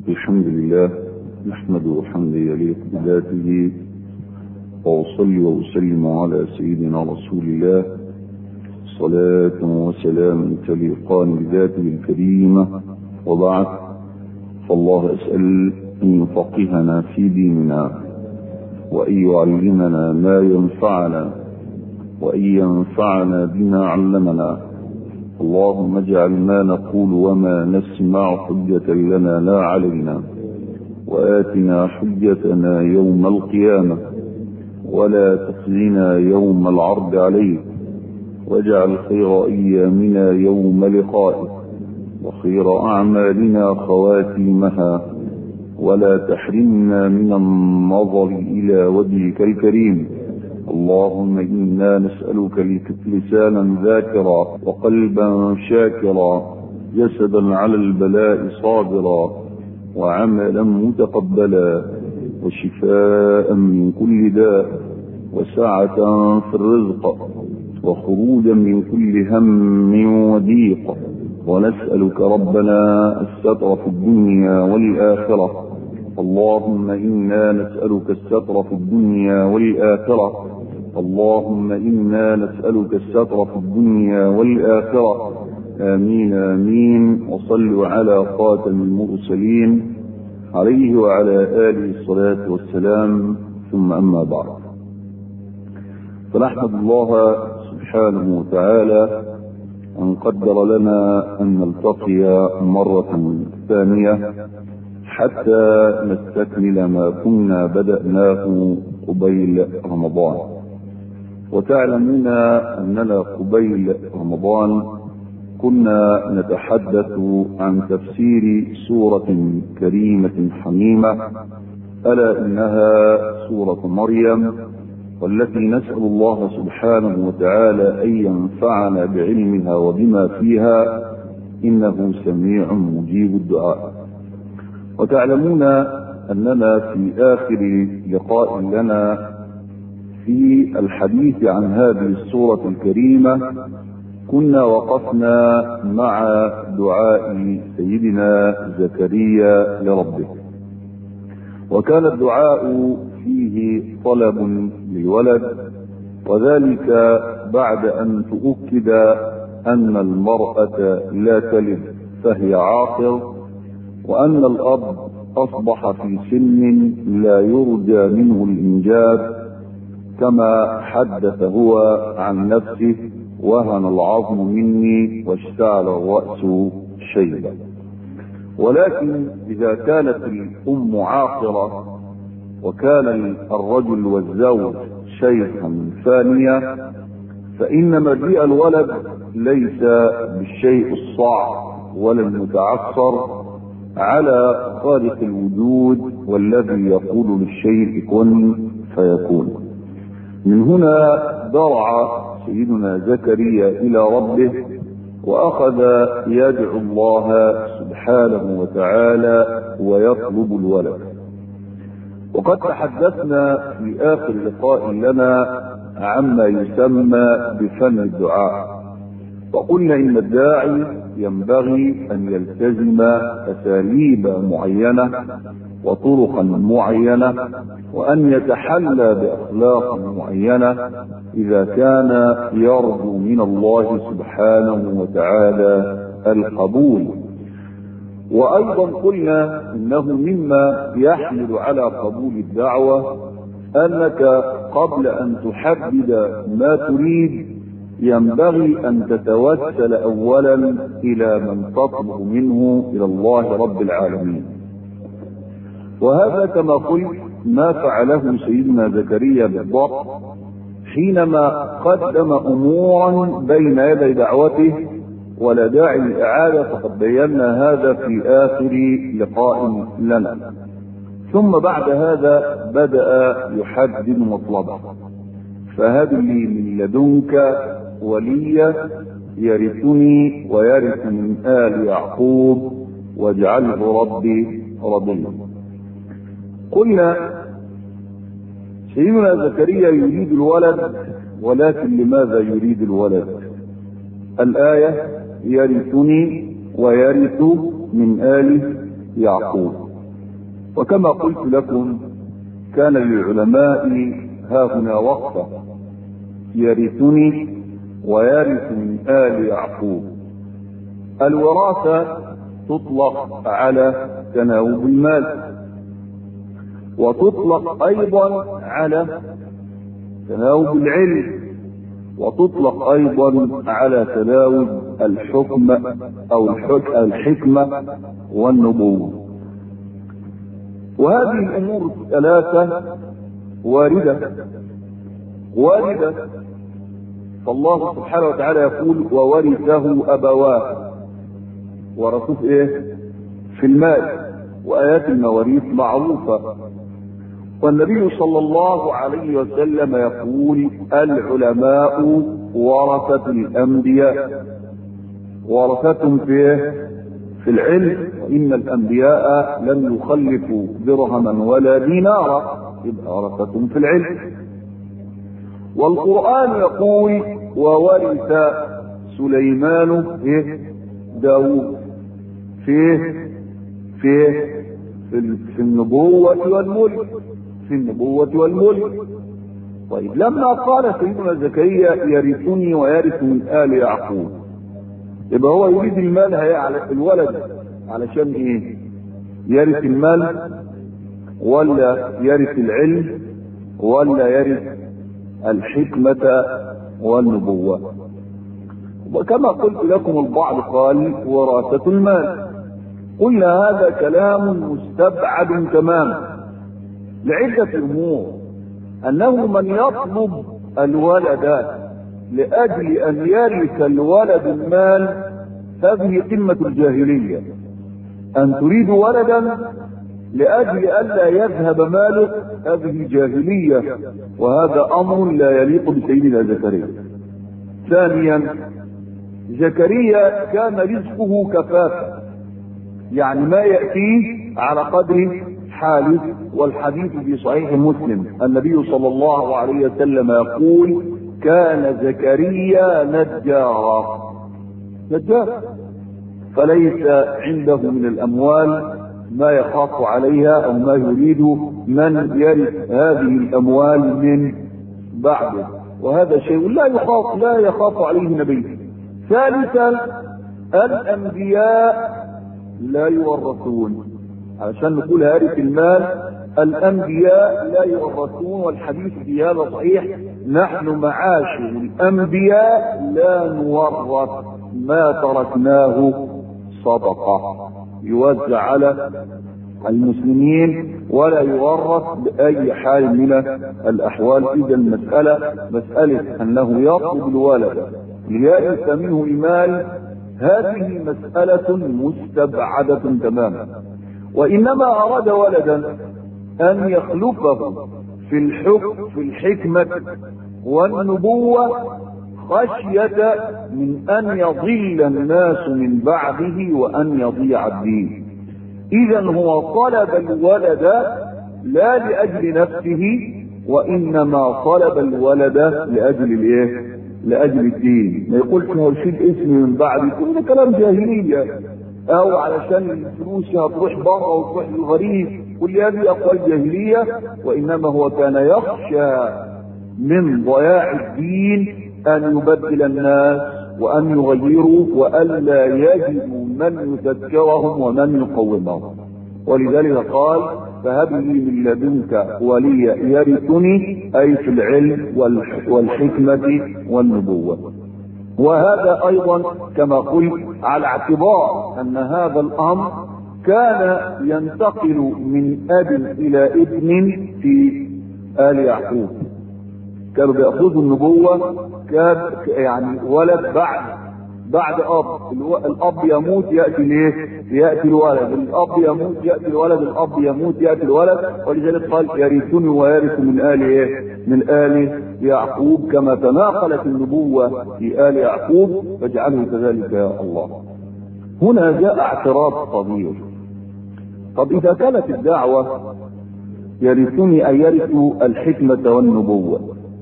الحمد لله نحمده حمدا يليق بذاته وأصلي وأسلم على سيدنا رسول الله صلاة وسلام تليقان بذاته الكريمة وبعد فالله أسأل أن يفقهنا في ديننا وأن يعلمنا ما ينفعنا وأن ينفعنا بما علمنا اللهم اجعل ما نقول وما نسمع حجة لنا لا علينا وآتنا حجتنا يوم القيامة ولا تخزنا يوم العرض عليك واجعل خير أيامنا يوم لقائك وخير أعمالنا خواتيمها ولا تحرمنا من النظر إلى وجهك الكريم اللهم إنا نسألك لسانا ذاكرا وقلبا شاكرا جسدا على البلاء صابرا وعملا متقبلا وشفاء من كل داء وسعة في الرزق وخروجا من كل هم وضيق ونسألك ربنا الستر في الدنيا والآخرة اللهم إنا نسألك الستر في الدنيا والآخرة اللهم إنا نسألك الستر في الدنيا والآخرة آمين آمين وصلوا على خاتم المرسلين عليه وعلى آله الصلاة والسلام ثم أما بعد فنحمد الله سبحانه وتعالى أن قدر لنا أن نلتقي مرة ثانية حتى نستكمل ما كنا بدأناه قبيل رمضان وتعلمون أننا قبيل رمضان كنا نتحدث عن تفسير سورة كريمة حميمة ألا إنها سورة مريم والتي نسأل الله سبحانه وتعالى أن ينفعنا بعلمها وبما فيها إنه سميع مجيب الدعاء وتعلمون أننا في آخر لقاء لنا في الحديث عن هذه السورة الكريمة كنا وقفنا مع دعاء سيدنا زكريا لربه وكان الدعاء فيه طلب للولد وذلك بعد أن تؤكد أن المرأة لا تلد فهي عاقر وأن الأب أصبح في سن لا يرجى منه الإنجاب كما حدث هو عن نفسه وهن العظم مني واشتعل الرأس شيبا ولكن إذا كانت الأم عاقرة وكان الرجل والزوج شيخا ثانيا فإن مجيء الولد ليس بالشيء الصعب ولا المتعثر على خالق الوجود والذي يقول للشيء كن فيكون من هنا ضرع سيدنا زكريا إلى ربه وأخذ يدعو الله سبحانه وتعالى ويطلب الولد وقد تحدثنا في آخر لقاء لنا عما يسمى بفن الدعاء وقلنا إن الداعي ينبغي أن يلتزم أساليب معينة وطرقا معينة وأن يتحلى بأخلاق معينة إذا كان يرجو من الله سبحانه وتعالى القبول وأيضا قلنا إنه مما يحمل على قبول الدعوة أنك قبل أن تحدد ما تريد ينبغي أن تتوسل أولا إلى من تطلب منه إلى الله رب العالمين وهذا كما قلت ما فعله سيدنا زكريا بالضبط حينما قدم أمورا بين يدي دعوته ولا داعي للإعادة فقد بينا هذا في آخر لقاء لنا ثم بعد هذا بدأ يحدد مطلبه فهب لي من لدنك وليا يرثني ويرث من آل يعقوب واجعله ربي رضيا قلنا سيدنا زكريا يريد الولد ولكن لماذا يريد الولد الآية يرثني ويرث من آل يعقوب وكما قلت لكم كان للعلماء ها هنا وقفة يرثني ويرث من آل يعقوب الوراثة تطلق على تناوب المال وتطلق أيضا على تناوب العلم وتطلق أيضا على تناوب الحكم أو الحكمة والنبوة وهذه الأمور الثلاثة واردة واردة فالله سبحانه وتعالى يقول وورثه أبواه ورثوه إيه؟ في المال وآيات المواريث معروفة والنبي صلى الله عليه وسلم يقول العلماء ورثة الأنبياء ورثتهم في في العلم إن الأنبياء لم يخلفوا درهما ولا دينارا يبقى ورثتهم في العلم والقرآن يقول وورث سليمان إيه داود في في في, في النبوة والملك في النبوة والملك طيب لما قال سيدنا زكريا يرثني ويرث من آل يعقوب يبقى هو يريد المال على الولد علشان ايه يرث المال ولا يرث العلم ولا يرث الحكمة والنبوة وكما قلت لكم البعض قال وراثة المال قلنا هذا كلام مستبعد تماما لعدة أمور أنه من يطلب الولد لأجل أن يرث الولد المال هذه قمة الجاهلية أن تريد ولدا لأجل ألا يذهب مالك هذه جاهلية وهذا أمر لا يليق بسيدنا زكريا ثانيا زكريا كان رزقه كفافة يعني ما يأتيه على قدر حاله والحديث في صحيح مسلم النبي صلى الله عليه وسلم يقول كان زكريا نجارا نجار فليس عنده من الأموال ما يخاف عليها أو ما يريد من يرث هذه الأموال من بعده وهذا شيء لا يخاف لا يخاف عليه نبي ثالثا الأنبياء لا يورثون علشان نقول هارث المال الأنبياء لا يورثون والحديث في هذا صحيح نحن معاشر الأنبياء لا نورث ما تركناه صدقة يوزع على المسلمين ولا يورث بأي حال من الأحوال إذا المسألة مسألة أنه يطلب الولد ليأتي منه المال هذه مسألة مستبعدة تماما وإنما أراد ولدا أن يخلفه في الحكم في الحكمة والنبوة خشية من أن يضل الناس من بعده وأن يضيع الدين إذا هو طلب الولد لا لأجل نفسه وإنما طلب الولد لأجل الإيه؟ لأجل الدين ما يقولش هو شيل اسمي من بعد يقول ده كلام جاهلية أو علشان الفلوس هتروح بره وتروح للغريب كل هذه أقوال جاهلية وإنما هو كان يخشى من ضياع الدين أن يبدل الناس وأن يغيروا وألا يجدوا من يذكرهم ومن يقومهم ولذلك قال فهب لي من لدنك وليا يرثني أي في العلم والحكمة والنبوة وهذا أيضا كما قلت على اعتبار أن هذا الأمر كان ينتقل من أب إلى ابن في آل يعقوب كانوا بيأخذوا النبوة كان يعني ولد بعد بعد اب الاب يموت ياتي ليه؟ ياتي الولد، الاب يموت ياتي الولد، الاب يموت ياتي الولد، ولذلك قال يرثني ويرث من ال ايه؟ من ال يعقوب كما تناقلت النبوه في ال يعقوب فاجعله كذلك يا الله. هنا جاء اعتراض صغير. طب اذا كانت الدعوه يرثني ان يرثوا الحكمه والنبوه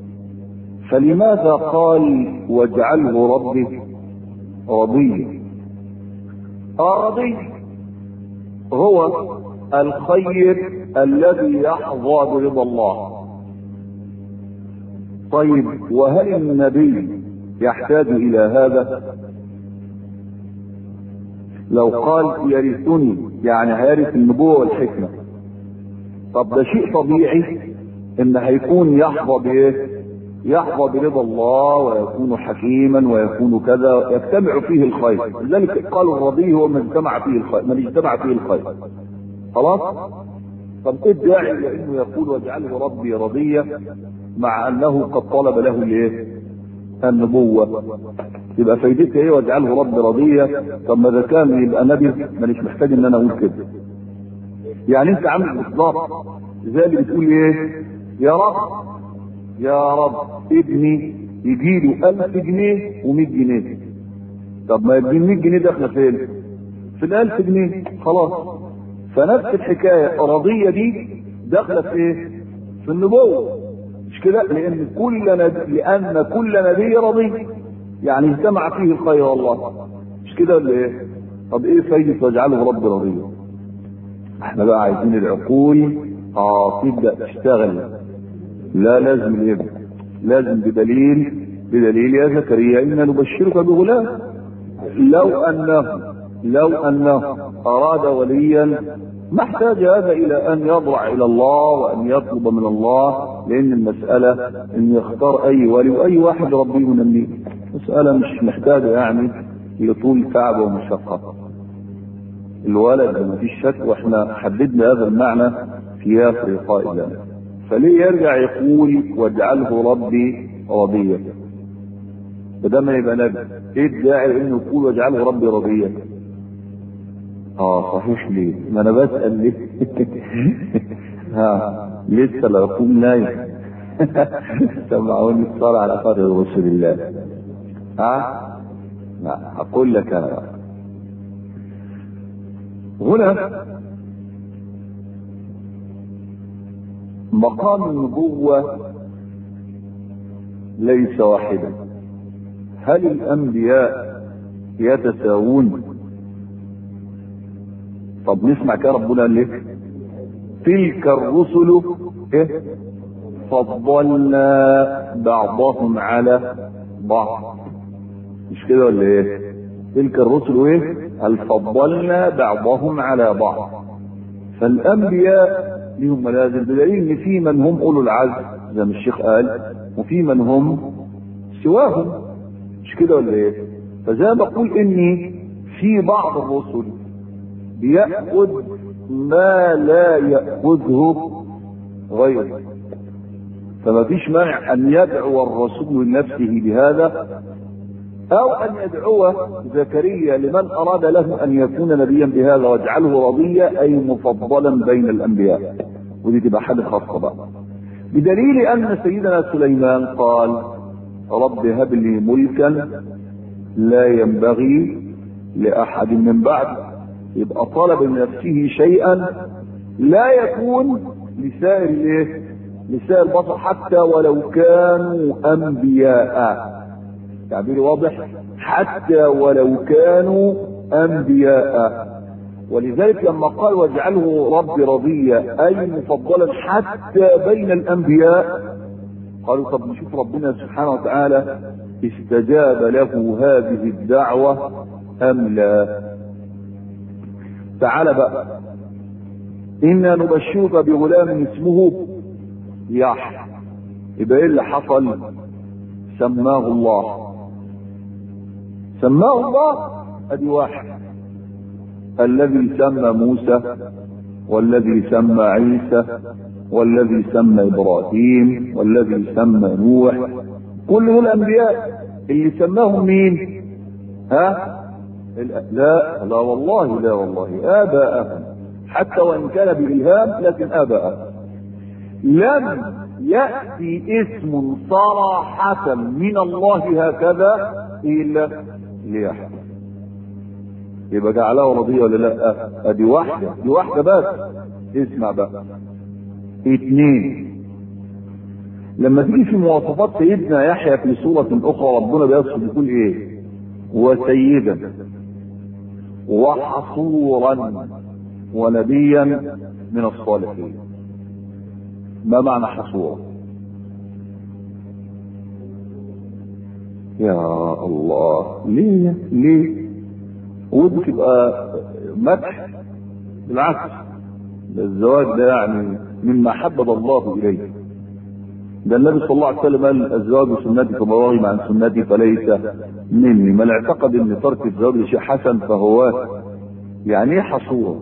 فلماذا قال واجعله ربي رضي الرضي هو الخير الذي يحظى برضا الله طيب وهل النبي يحتاج الى هذا لو قال يرثني يعني هيرث النبوة والحكمة طب ده شيء طبيعي ان هيكون يحظى بايه يحظى برضا الله ويكون حكيما ويكون كذا يجتمع فيه الخير لذلك قالوا الرضي هو من اجتمع فيه الخير من اجتمع فيه الخير خلاص طب ايه الداعي لانه يقول واجعله ربي رضيا مع انه قد طلب له الايه النبوة يبقى فايدتها ايه واجعله ربي رضيا طب ما اذا كان يبقى نبي مانيش محتاج ان انا اقول كده يعني انت عامل بالظبط زي اللي بتقول ايه يا رب يا رب ابني يجي له 1000 جنيه و100 جنيه طب ما يبقى 100 جنيه داخله فين؟ في ال 1000 جنيه خلاص فنفس الحكايه الرضيه دي داخله في ايه؟ في النبوه مش كده؟ لان كل نبي لان كل نبي رضي يعني اجتمع فيه الخير والله مش كده ولا ايه؟ طب ايه فايده واجعله رب رضيا؟ احنا بقى عايزين العقول اه تبدا تشتغل لا لازم الابن لازم بدليل بدليل يا زكريا إنا نبشرك بغلام لو أنه لو أنه أراد وليا ما احتاج هذا إلى أن يضرع إلى الله وأن يطلب من الله لأن المسألة أن يختار أي ولي وأي واحد ربيه ينميه مسألة مش محتاجة يعني لطول تعب ومشقة الولد ما فيش شك واحنا حددنا هذا المعنى في آخر لقاء الله فليه يرجع يقول واجعله ربي رضيا بدل ما يبقى نبي ايه الداعي انه يقول واجعله ربي رضيا اه صحيح ليه ما انا بسال ليه ها لسه العقول نايم سمعوني الصلاة على قدر رسول الله ها لا اقول لك انا هنا مقام النبوة ليس واحدا هل الأنبياء يتساوون طب نسمع كده ربنا ليه تلك الرسل إيه؟ فضلنا بعضهم على بعض مش كده ولا ايه تلك الرسل ايه هل فضلنا بعضهم على بعض فالانبياء لهم منازل بدليل ان في من هم اولو العزم زي ما الشيخ قال وفي من هم سواهم مش كده ولا ايه فزي ما بقول اني في بعض الرسل بيأخذ ما لا يأخذه غيره فما فيش مانع ان يدعو الرسول لنفسه بهذا او ان يدعو زكريا لمن اراد له ان يكون نبيا بهذا واجعله رضيا اي مفضلا بين الانبياء ودي تبقى حاجه خاصه بقى بدليل ان سيدنا سليمان قال رب هب لي ملكا لا ينبغي لاحد من بعد يبقى طلب من نفسه شيئا لا يكون لسائر الايه لسائر البشر حتى ولو كانوا انبياء تعبير واضح حتى ولو كانوا انبياء ولذلك لما قال واجعله ربي رضيا اي مفضلا حتى بين الانبياء قالوا طب نشوف ربنا سبحانه وتعالى استجاب له هذه الدعوه ام لا تعال بقى انا نبشرك بغلام اسمه يحيى يبقى ايه اللي حصل سماه الله سماه الله ادي واحد الذي سمى موسى والذي سمى عيسى والذي سمى ابراهيم والذي سمى نوح كل دول انبياء اللي سماهم مين ها لا لا والله لا والله اباءهم حتى وان كان بالهام لكن اباءهم لم ياتي اسم صراحه من الله هكذا الا ليحيى يبقى جعله رضي ولا لا ادي واحده دي واحده بس اسمع بقى اثنين لما تيجي في مواصفات سيدنا يحيى في سورة أخرى ربنا بيصف يقول إيه؟ وسيدا وحصورا ونبيا من الصالحين ما معنى حصورة يا الله ليه ليه ودي تبقى مدح بالعكس ده الزواج ده يعني مما حبب الله اليه ده النبي صلى الله عليه وسلم قال الزواج سنتي فما رغم عن سنتي فليس مني من اعتقد ان ترك الزواج شيء حسن فهو يعني ايه حصوره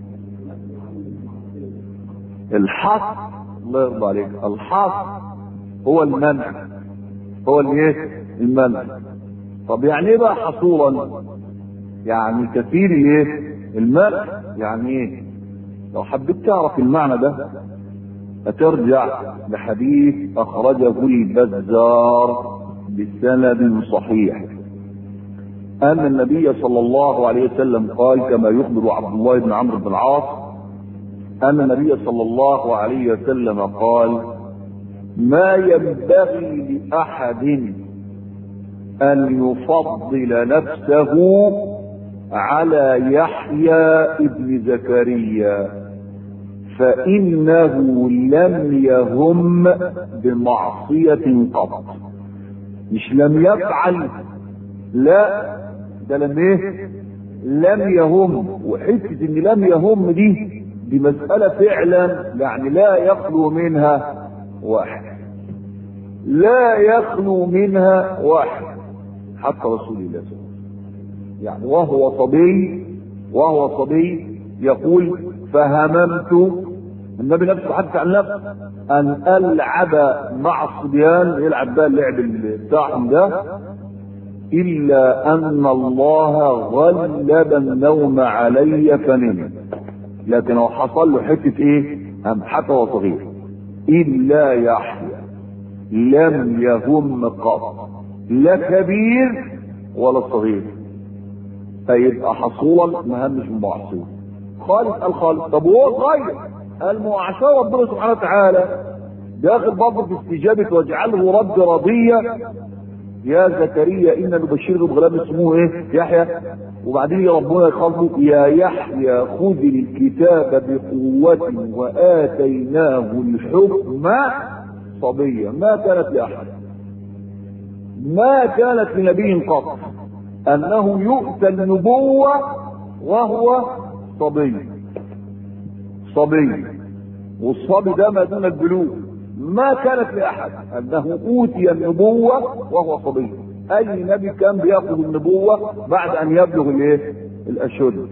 الحص الله يرضى عليك الحص هو المنع هو الايه المنع طب يعني ايه بقى حصورا يعني كثير الايه المنع يعني ايه لو حبيت تعرف المعنى ده هترجع لحديث اخرجه البزار بسند صحيح ان النبي صلى الله عليه وسلم قال كما يخبر عبد الله بن عمرو بن العاص ان النبي صلى الله عليه وسلم قال ما ينبغي لاحد ان يفضل نفسه على يحيى ابن زكريا فإنه لم يهم بمعصية قط مش لم يفعل لا ده لم ايه لم يهم وحتة ان لم يهم دي دي مسألة فعلا يعني لا يخلو منها واحد لا يخلو منها واحد حتى رسول الله صلى الله عليه وسلم يعني وهو صبي وهو صبي يقول فهممت النبي نفسه حتى عن نفسه ان العب مع الصبيان يلعب بقى اللعب بتاعهم ده الا ان الله غلب النوم علي فنمت لكن هو حصل له حته ايه هم حتى هو صغير الا يحيى لم يهم قط لا كبير ولا صغير فيبقى حصولا ما همش بمعصيه خالص الخالص طب وهو صغير المعاشرة ربنا سبحانه وتعالى داخل برضه في استجابة واجعله رب رضيا يا زكريا إنا نبشرك بغلام اسمه إيه؟ يحيى وبعدين ربنا يخاطبه يا يحيى خذ الكتاب بقوة وآتيناه الحكم صبيا ما كانت لأحد ما كانت لنبي قط أنه يؤتى النبوة وهو صبي صبي والصبي ده ما دون البلوغ ما كانت لاحد انه اوتي النبوه وهو صبي اي نبي كان بياخذ النبوه بعد ان يبلغ الايه الاشد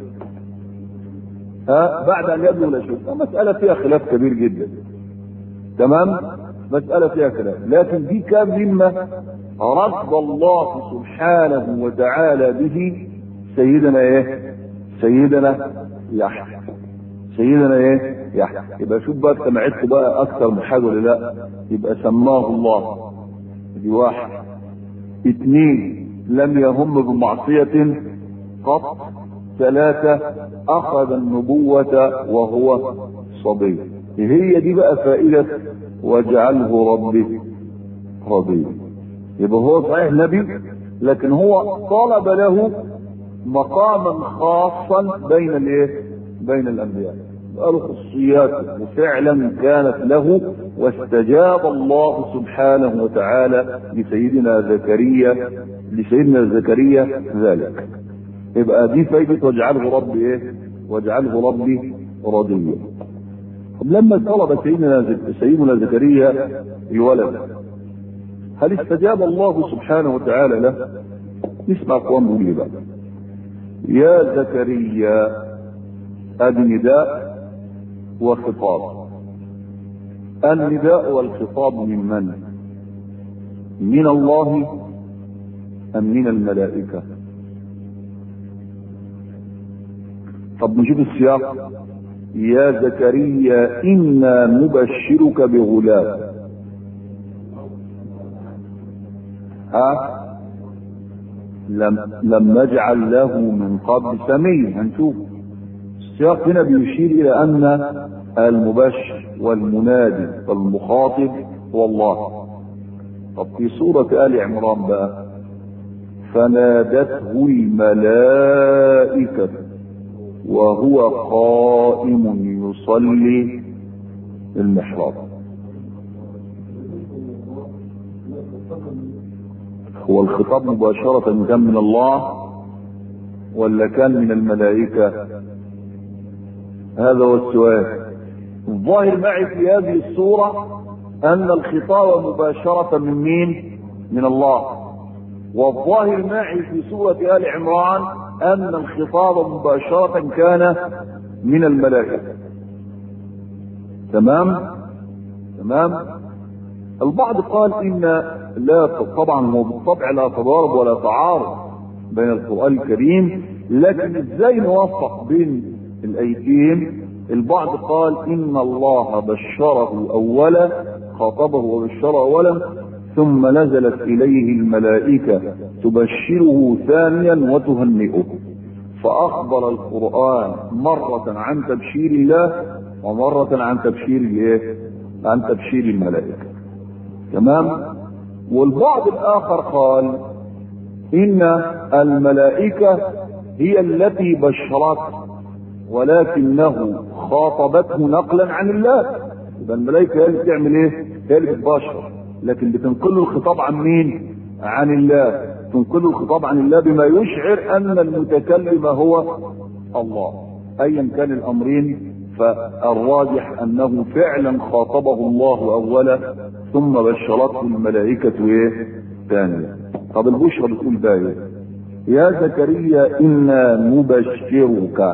ها بعد ان يبلغ الاشد مساله فيها خلاف كبير جدا تمام مساله فيها خلاف لكن دي كان مما رد الله سبحانه وتعالى به سيدنا ايه سيدنا يحيى سيدنا ايه يحيى يبقى شوف بقى سمعته بقى اكثر من حاجه ولا لا يبقى سماه الله دي واحد اثنين لم يهم بمعصية قط ثلاثة أخذ النبوة وهو صبي هي دي بقى فائدة واجعله ربي رضي يبقى هو صحيح نبي لكن هو طلب له مقاما خاصا بين الايه بين الانبياء قالوا خصوصياته وفعلا كانت له واستجاب الله سبحانه وتعالى لسيدنا زكريا لسيدنا زكريا ذلك يبقى دي فايدة واجعله ربي ايه واجعله ربي رضيا طب لما طلب سيدنا سيدنا زكريا الولد هل استجاب الله سبحانه وتعالى له نسمع قوام بيقول بقى يا زكريا ادي نداء وخطاب النداء والخطاب من من من الله ام من الملائكه طب نشوف السياق يا زكريا انا نبشرك بغلام ها لم لم نجعل له من قبل سميا هنشوف السياق هنا بيشير الى ان المبشر والمنادي والمخاطب هو الله طب في سورة آل عمران بقى فنادته الملائكة وهو قائم يصلي المحراب هو الخطاب مباشرة كان من الله ولا كان من الملائكة هذا هو السؤال الظاهر معي في هذه الصورة أن الخطاب مباشرة من مين؟ من الله والظاهر معي في سورة آل عمران أن الخطاب مباشرة كان من الملائكة تمام؟ تمام؟ البعض قال إن لا طبعا هو بالطبع لا تضارب ولا تعارض بين القرآن الكريم لكن ازاي نوفق بين الايتين البعض قال ان الله بشره اولا خاطبه وبشره اولا ثم نزلت اليه الملائكة تبشره ثانيا وتهنئه فاخبر القرآن مرة عن تبشير الله ومرة عن تبشير الايه عن تبشير الملائكة تمام والبعض الاخر قال ان الملائكة هي التي بشرته ولكنه خاطبته نقلا عن الله يبقى الملائكة هي اللي بتعمل ايه؟ هي اللي بتبشر لكن بتنقل الخطاب عن مين؟ عن الله تنقل الخطاب عن الله بما يشعر ان المتكلم هو الله ايا كان الامرين فالراجح انه فعلا خاطبه الله اولا ثم بشرته الملائكة ايه؟ ثانيا طب البشرى بتقول بقى ايه؟ يا زكريا انا نبشرك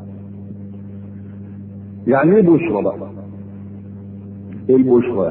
يعني ايه بشرى بقى ايه البشرى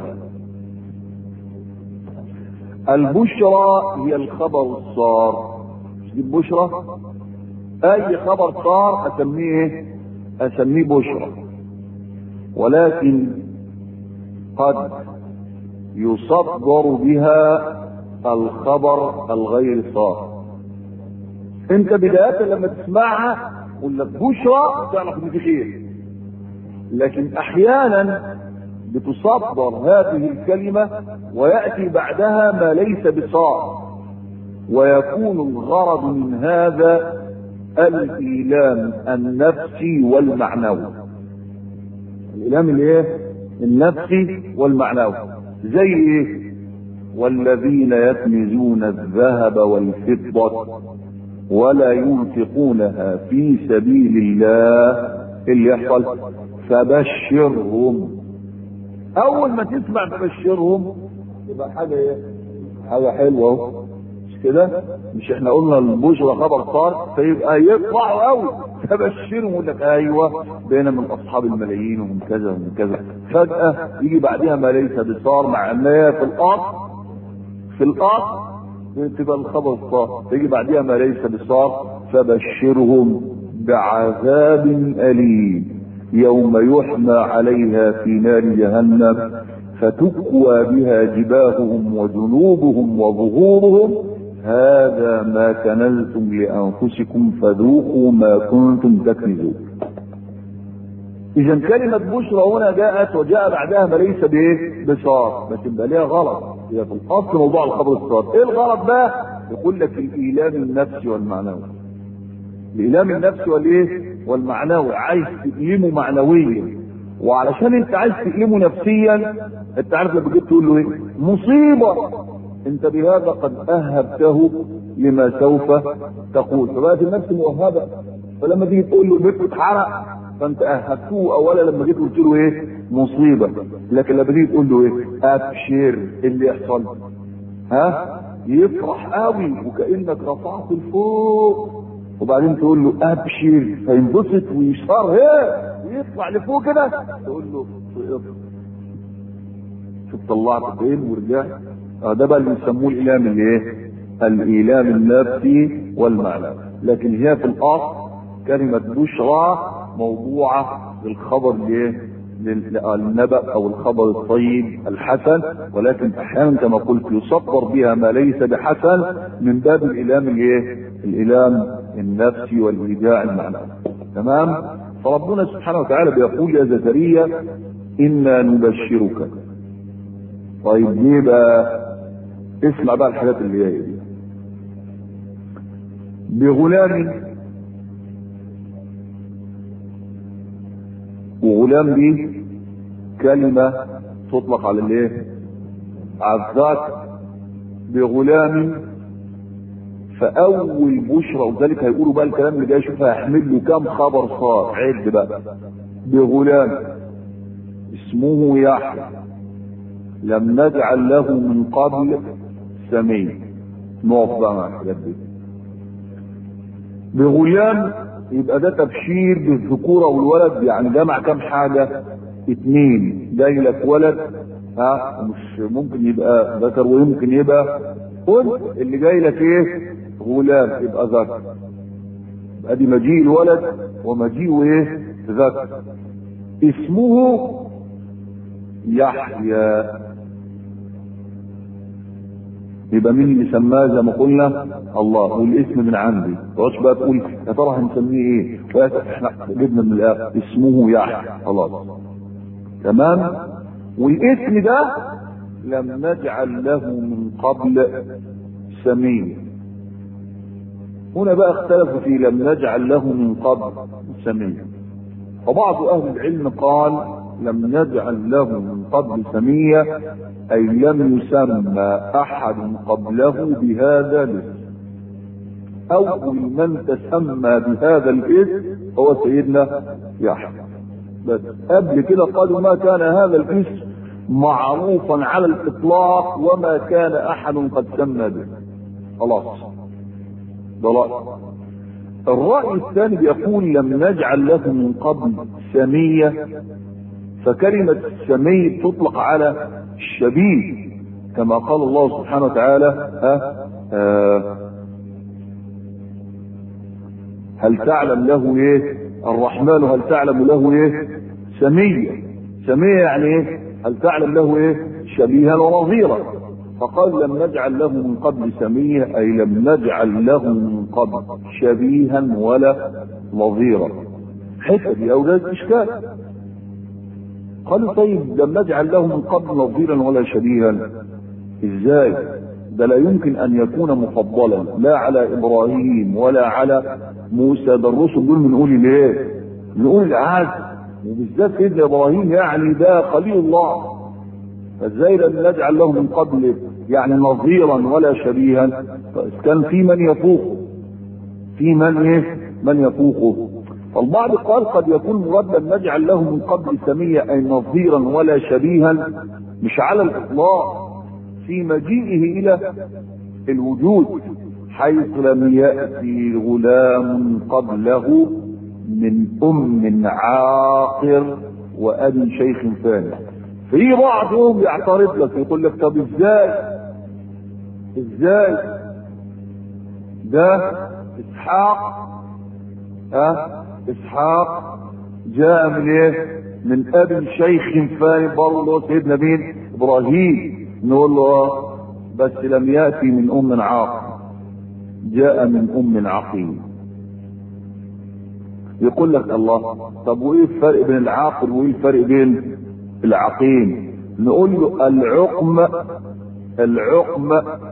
البشرى هي الخبر الصار مش دي البشرى اي خبر صار اسميه ايه اسميه بشرى ولكن قد يصدر بها الخبر الغير صار انت بداية لما تسمعها قول لك بشرى تعرف ان في خير لكن احيانا بتصدر هذه الكلمة ويأتي بعدها ما ليس بصار ويكون الغرض من هذا الإيلام النفسي والمعنوي الإيلام الايه النفسي والمعنوي زي ايه والذين يكنزون الذهب والفضة ولا ينفقونها في سبيل الله اللي يحصل فبشرهم اول ما تسمع فبشرهم يبقى حاجه ايه حاجه حلوه اهو مش كده مش احنا قلنا البشرى خبر صار فيبقى يطلعوا قوي فبشرهم يقول لك ايوه بين من اصحاب الملايين ومن كذا ومن كذا فجاه يجي بعدها ما ليس بصار مع ان هي في الاصل في الاصل تبقى الخبر الصار تيجي بعدها ما ليس بصار فبشرهم بعذاب اليم يوم يحمى عليها في نار جهنم فتكوى بها جباههم وجنوبهم وظهورهم هذا ما كنزتم لانفسكم فذوقوا ما كنتم تكنزون اذا كلمة بشرى هنا جاءت وجاء بعدها ما ليس بايه بصار بس يبقى ليها غلط هي في الاصل موضوع الخبر الصار ايه الغلط بقى يقول لك الايلام النفسي والمعنوي الايلام النفسي والايه والمعنوي عايز تقيمه معنويا وعلشان انت عايز تقيمه نفسيا انت عارف لما جيت تقول له ايه مصيبه انت بهذا قد اهبته لما سوف تقول فبقت النفس مؤهبه فلما تيجي تقول له بيته اتحرق فانت اهبته اولا لما جيت قلت له ايه مصيبه لكن لما تيجي تقول له ايه ابشر إيه اللي يحصل ها يفرح قوي وكانك رفعت لفوق وبعدين تقول له ابشر فينبسط ويشار هي ويطلع لفوق كده تقول له شوف طلعت فين ورجعت اه ده بقى اللي بيسموه الايلام الايه؟ الايلام النفسي والمعنى لكن هي في الاصل كلمه بشرى موضوعه للخبر الايه؟ للنبأ او الخبر الطيب الحسن ولكن احيانا كما قلت يصدر بها ما ليس بحسن من باب الايلام الايه؟ الايلام النفسي والايداع المعنوي تمام؟ فربنا سبحانه وتعالى بيقول يا زكريا انا نبشرك طيب ليه بقى اسمع بقى الحاجات اللي جايه دي وغلام دي كلمة تطلق على الايه على الذات بغلام فاول بشرى وذلك هيقولوا بقى الكلام اللي جاي شوف هيحمل له كام خبر صار عد بقى بغلام اسمه يحيى لم نجعل له من قبل سمين نقف بقى مع الحاجات دي بغلام يبقى ده تبشير بالذكورة والولد يعني جمع كام حاجة اتنين جاي لك ولد ها مش ممكن يبقى ذكر ويمكن يبقى انثى اللي جاي لك ايه غلام يبقى ذكر يبقى دي مجيء الولد ومجيء ايه ذكر اسمه يحيى يبقى مين اللي سماه زي ما قلنا الله والاسم من عندي تقعدش بقى تقول يا ترى هنسميه ايه احنا جبنا من الاخر اسمه يحيى خلاص تمام والاسم ده لم نجعل له من قبل سمين هنا بقى اختلفوا في لم نجعل له من قبل سمين وبعض اهل العلم قال لم نجعل له من قبل سمية أي لم يسمى أحد قبله بهذا الاسم أول من تسمى بهذا الاسم هو سيدنا يحيى بس قبل كده قالوا ما كان هذا الاسم معروفا على الإطلاق وما كان أحد قد سمى به خلاص ضلال الرأي الثاني بيقول لم نجعل له من قبل سمية فكلمة السمي تطلق على الشبيه كما قال الله سبحانه وتعالى ها آه هل تعلم له ايه الرحمن هل تعلم له ايه سمية سمية يعني ايه هل تعلم له ايه شبيها ونظيرا فقال لم نجعل له من قبل سمية اي لم نجعل له من قبل شبيها ولا نظيرا حتى دي اولاد اشكال قالوا طيب لم نجعل له من قبل نظيرا ولا شبيها ازاي ده لا يمكن ان يكون مفضلا لا على ابراهيم ولا على موسى ده الرسل دول بنقول ليه بنقول العهد وبالذات سيدنا ابراهيم يعني ده خليل الله فازاي لم نجعل له من قبل يعني نظيرا ولا شبيها كان في من يفوقه في من ايه من يفوقه فالبعض قال قد يكون مراد لم نجعل له من قبل سمية أي نظيرا ولا شبيها مش على الإطلاق في مجيئه إلى الوجود حيث لم يأتي غلام قبله من أم عاقر وأبي شيخ ثاني في بعضهم يعترض لك يقول لك طب ازاي ازاي ده اسحاق ها اسحاق جاء من ايه من ابي شيخ ثاني برضه سيدنا مين ابراهيم نقول له بس لم ياتي من ام عاق جاء من ام عقيم يقول لك الله طب وايه الفرق بين العاقل وايه الفرق بين العقيم نقول له العقم العقم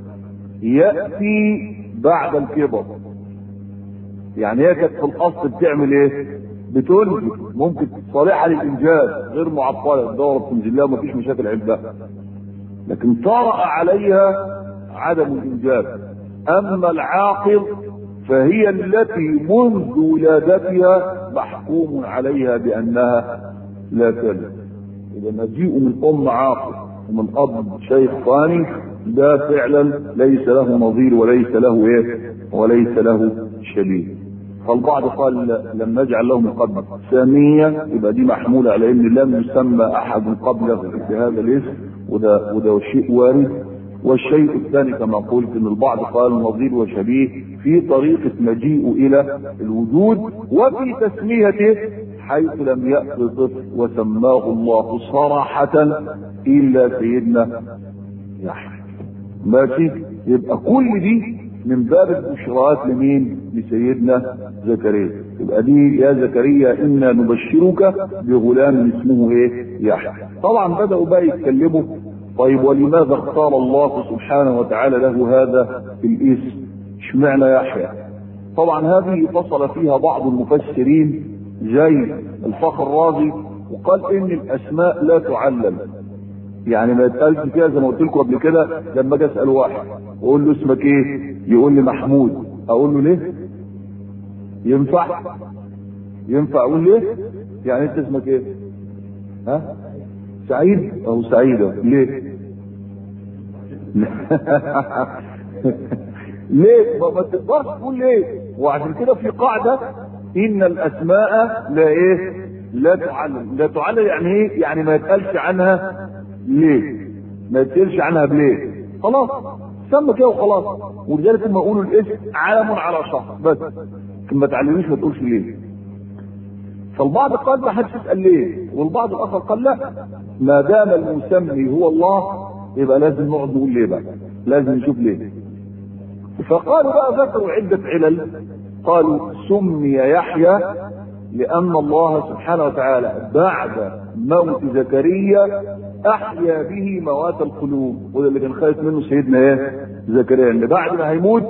ياتي بعد الكبر يعني هي كانت في الاصل بتعمل ايه بتنجب ممكن صالحه للانجاب غير معطله الدوره بتنزل لها ومفيش مشاكل عندها لكن طرأ عليها عدم الانجاب اما العاقل فهي التي منذ ولادتها محكوم عليها بانها لا تلد اذا مجيء من ام عاقل ومن اب شيخ ثاني ده فعلا ليس له نظير وليس له ايه وليس له شبيه فالبعض قال لم نجعل له من قبل سامية يبقى دي محمولة على ان لم يسمى احد قبله بهذا الاسم وده وده شيء وارد والشيء الثاني كما قلت ان البعض قال نظير وشبيه في طريقة مجيئه الى الوجود وفي تسميته حيث لم يأت طفل وسماه الله صراحة الا سيدنا يحيى ماشي يبقى كل دي من باب البشرات لمين لسيدنا زكريا يبقى دي يا زكريا انا نبشرك بغلام اسمه ايه يحيى طبعا بداوا بقى يتكلموا طيب ولماذا اختار الله سبحانه وتعالى له هذا الاسم اشمعنى يحيى طبعا هذه فصل فيها بعض المفسرين زي الفخر الرازي وقال ان الاسماء لا تعلم يعني ما يتقالش فيها زي ما قلت لكم قبل كده لما اجي اسال واحد واقول له اسمك ايه يقول لي محمود اقول له ليه ينفع ينفع اقول ليه يعني انت اسمك ايه ها سعيد او سعيدة ليه ليه ما تقدرش تقول ليه وعشان كده في قاعدة ان الاسماء لا ايه لا تعلم لا تعلم يعني ايه يعني ما يتقالش عنها ليه ما يتقالش عنها بليه خلاص سمى كده وخلاص ولذلك لما يقولوا الاسم علم على شخص بس ما تعلميش ما تقولش ليه فالبعض قال ما حدش يسال ليه والبعض الاخر قال لا ما دام المسمي هو الله يبقى لازم نقعد نقول ليه بقى لازم نشوف ليه فقالوا بقى ذكروا عدة علل قالوا سمي يحيى لأن الله سبحانه وتعالى بعد موت زكريا أحيا به موات القلوب وده اللي كان خايف منه سيدنا إيه زكريا اللي بعد ما هيموت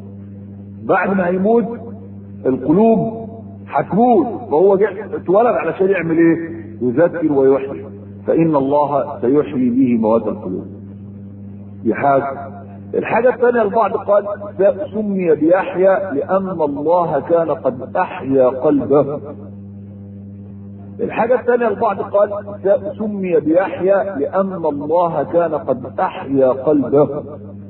بعد ما هيموت القلوب هتموت فهو اتولد علشان يعمل ايه؟ يذكر ويحيي فإن الله سيحيي به موات القلوب دي حاجة الحاجة الثانية البعض قال سمي بيحيى لأن الله كان قد أحيا قلبه الحاجة الثانية البعض قال سمي بيحيى لأن الله كان قد أحيا قلبه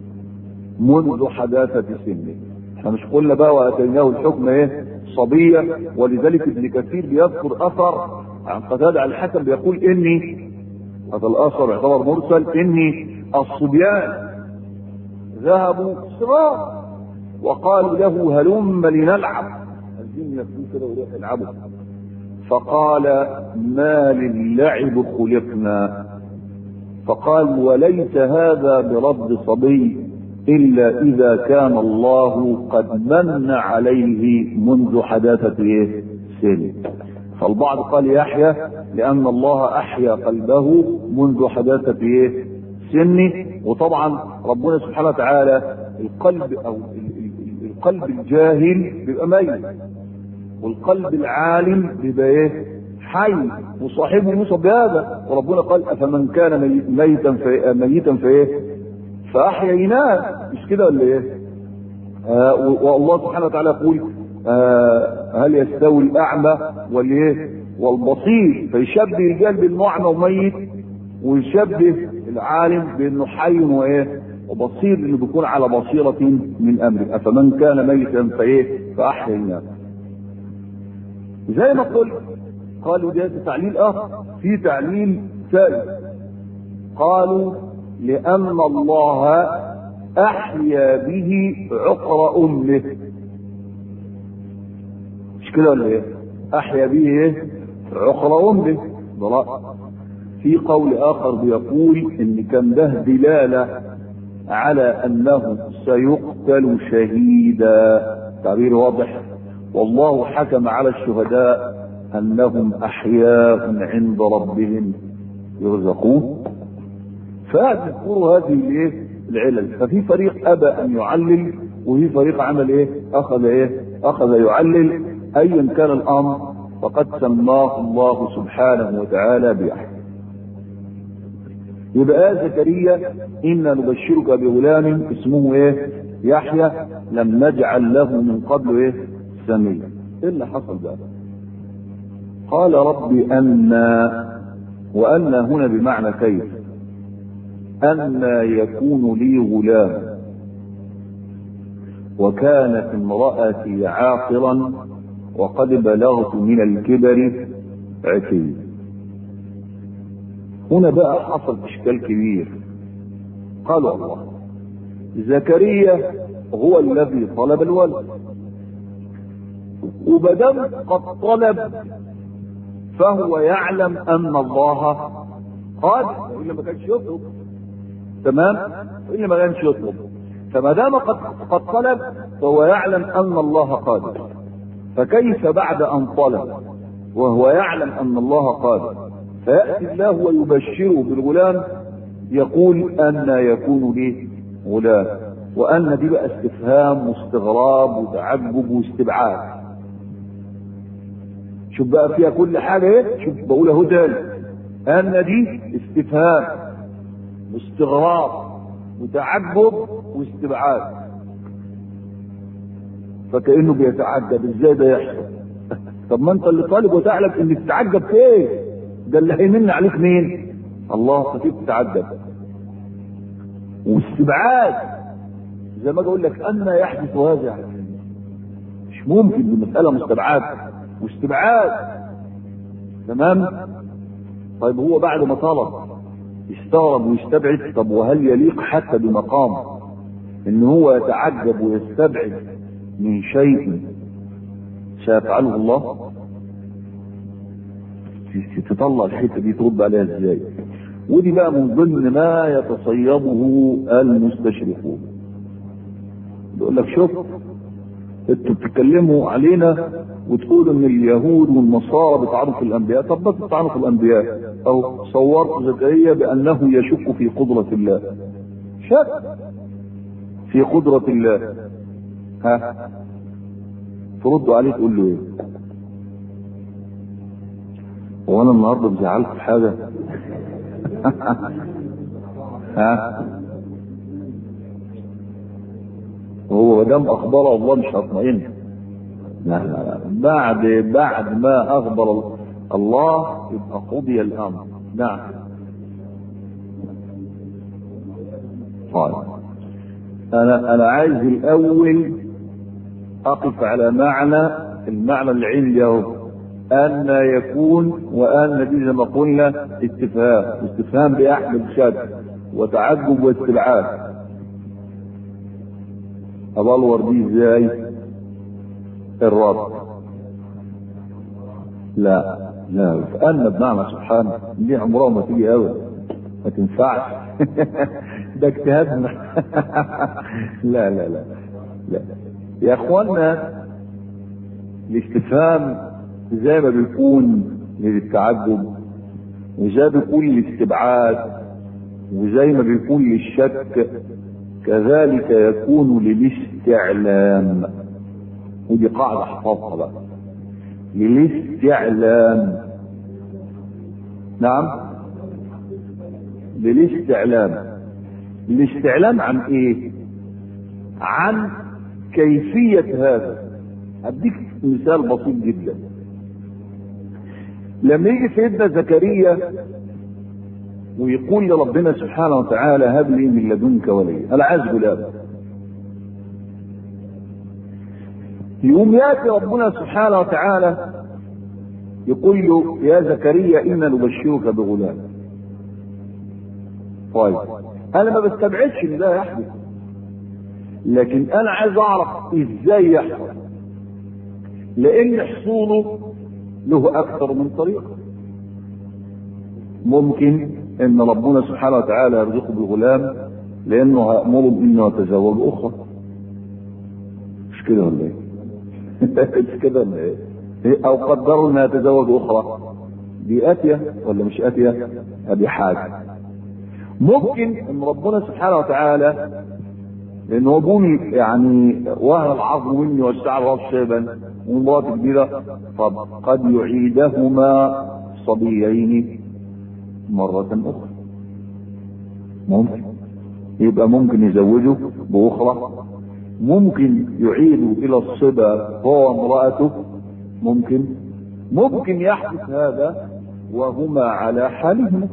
منذ حداثة سنه احنا مش قلنا بقى واتيناه الحكم ايه صبية ولذلك ابن كثير بيذكر اثر عن قتادة على الحسن بيقول اني هذا الاثر يعتبر مرسل اني الصبيان ذهبوا صغار وقالوا له هلم لنلعب عايزين ياكلوا كده ويروحوا يلعبوا فقال ما للعب خلقنا فقال وليس هذا برد صبي إلا إذا كان الله قد من عليه منذ حداثة إيه؟ سن فالبعض قال يحيى لأن الله أحيا قلبه منذ حداثة إيه؟ سنه وطبعا ربنا سبحانه وتعالى القلب أو القلب الجاهل بيبقى ميت والقلب العالم بيبقى ايه حي وصاحبه يوصف بهذا وربنا قال افمن كان ميتا في ميتا فايه فاحييناه مش كده ولا ايه آه والله سبحانه وتعالى يقول آه هل يستوي الاعمى والايه والبصير فيشبه الجهل بانه اعمى وميت ويشبه العالم بانه حي وايه وبصير انه بيكون على بصيره من امره افمن كان ميتا فايه فاحييناه زي ما قلت قالوا ده تعليل اخر في تعليل ثالث قالوا لان الله احيا به عقر امه مش كده ولا ايه احيا به ايه عقر امه ضراء في قول اخر بيقول ان كان ده دلاله على انه سيقتل شهيدا تعبير واضح والله حكم على الشهداء انهم احياء عند ربهم يرزقون فاذكروا هذه الايه العلل ففي فريق ابى ان يعلل وفي فريق عمل ايه اخذ ايه اخذ يعلل ايا كان الامر فقد سماه الله سبحانه وتعالى بيحيى يبقى زكريا انا نبشرك بغلام اسمه ايه يحيى لم نجعل له من قبل ايه سميا ايه اللي حصل بقى قال ربي أنا وأنا هنا بمعنى كيف أنا يكون لي غلام وكانت امرأتي عاقرا وقد بلغت من الكبر عتي هنا بقى حصل اشكال كبير قال الله زكريا هو الذي طلب الولد وبدم قد طلب فهو يعلم ان الله قادر والا ما كانش يطلب تمام والا ما كانش يطلب فما دام قد قد طلب فهو يعلم ان الله قادر فكيف بعد ان طلب وهو يعلم ان الله قادر فياتي الله ويبشره بالغلام يقول ان يكون لي غلام وان دي بقى استفهام واستغراب وتعجب واستبعاد شوف بقى فيها كل حاجة ايه شوف بقول اهو تاني ان دي استفهام واستغراب وتعجب واستبعاد فكأنه بيتعجب ازاي ده يحصل طب ما انت اللي طالب وتعلم انك تتعجب في ايه ده اللي هيمن عليك مين الله فكيف تتعجب واستبعاد زي ما اجي اقول لك ان يحدث هذا مش ممكن دي مساله مستبعده واستبعاد تمام طيب هو بعد ما طلب يستغرب ويستبعد طب وهل يليق حتى بمقام ان هو يتعجب ويستبعد من شيء سيفعله الله تطلع الحته دي ترد عليها ازاي ودي بقى من ضمن ما يتصيبه المستشرقون يقول لك شوف انتوا بتتكلموا علينا وتقولوا ان اليهود والنصارى بيطعنوا في الانبياء طب بس بيطعنوا في الانبياء او صورت زكريا بانه يشك في قدرة الله شك في قدرة الله ها تردوا عليه تقول له ايه وانا النهارده مزعلت في حاجه ها هو ما دام اخبر الله مش هطمئن لا لا لا بعد بعد ما اخبر الله يبقى قضي الامر نعم طيب انا انا عايز الاول اقف على معنى المعنى اللي عندي اهو ان يكون وان دي زي ما قلنا استفهام استفهام باحمد شك وتعجب واستبعاد ابلور دي ازاي الرد لا لا فأن بمعنى سبحانه دي عمرها ما تيجي ابدا ما تنفعش ده اجتهادنا لا لا لا لا يا اخوانا الاستفهام زي ما بيكون للتعجب وزي بيكون للاستبعاد وزي ما بيكون للشك كذلك يكون للاستعلام ودي قاعدة احفظها بقى للاستعلام نعم للاستعلام الاستعلام عن ايه عن كيفية هذا اديك مثال بسيط جدا لما يجي سيدنا زكريا ويقول لربنا سبحانه وتعالى هب لي من لدنك وليا انا عايز غلام يقوم ياتي ربنا سبحانه وتعالى يقول له يا زكريا انا نبشرك بغلام طيب انا ما بستبعدش ان ده يحدث لكن انا عايز اعرف ازاي يحصل لان حصوله له اكثر من طريقه ممكن ان ربنا سبحانه وتعالى يرزقه بغلام لانه هامره بانه يتزوج اخرى مش كده ولا ايه؟ مش كده ولا ايه؟ او قدروا انها يتزوج اخرى دي اتيه ولا مش اتيه؟ ادي حاجه ممكن ان ربنا سبحانه وتعالى لان هو بني يعني وهن العظم مني والشعر راس شيبا ومرات كبيره طب قد يعيدهما صبيين مرة أخرى ممكن يبقى ممكن يزوجه بأخرى ممكن يعيد إلى الصبا هو وامرأته ممكن ممكن يحدث هذا وهما على حالهما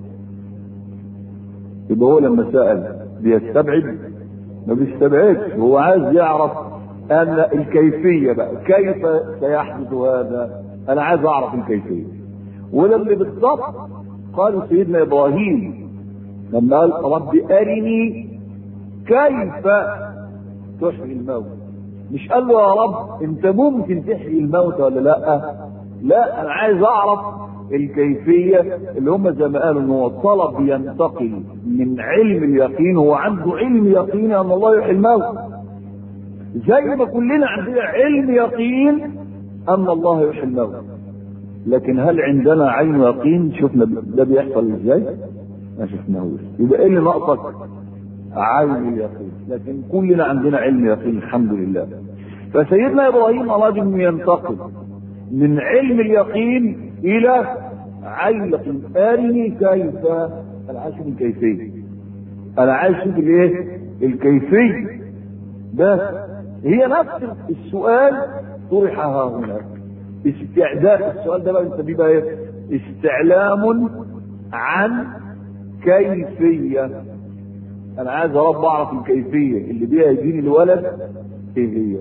يبقى هو لما سأل بيستبعد ما بيستبعدش هو عايز يعرف أن الكيفية بقى كيف سيحدث هذا أنا عايز أعرف الكيفية ولما بالضبط قال سيدنا ابراهيم لما قال رب ارني كيف تحيي الموت مش قال له يا رب انت ممكن تحيي الموت ولا لا لا انا عايز اعرف الكيفية اللي هم زي ما قالوا ان هو الطلب ينتقل من علم اليقين هو عنده علم يقين ان الله يحيي الموت زي ما كلنا عندنا علم يقين ان الله يحيي الموت لكن هل عندنا عين يقين شفنا ده بيحصل ازاي ما شفناهوش يبقى ايه اللي ناقصك عين اليقين لكن كلنا عندنا علم يقين الحمد لله فسيدنا ابراهيم اراد انه ينتقل من علم اليقين الى عين اليقين ارني كيف انا عايز اشوف الكيفيه انا عايز اشوف الايه الكيفيه بس هي نفس السؤال طرح ها هنا استعداد السؤال ده بقى بنسميه بقى ايه استعلام عن كيفيه انا عايز يا رب اعرف الكيفيه اللي بيها يجيني الولد ايه هي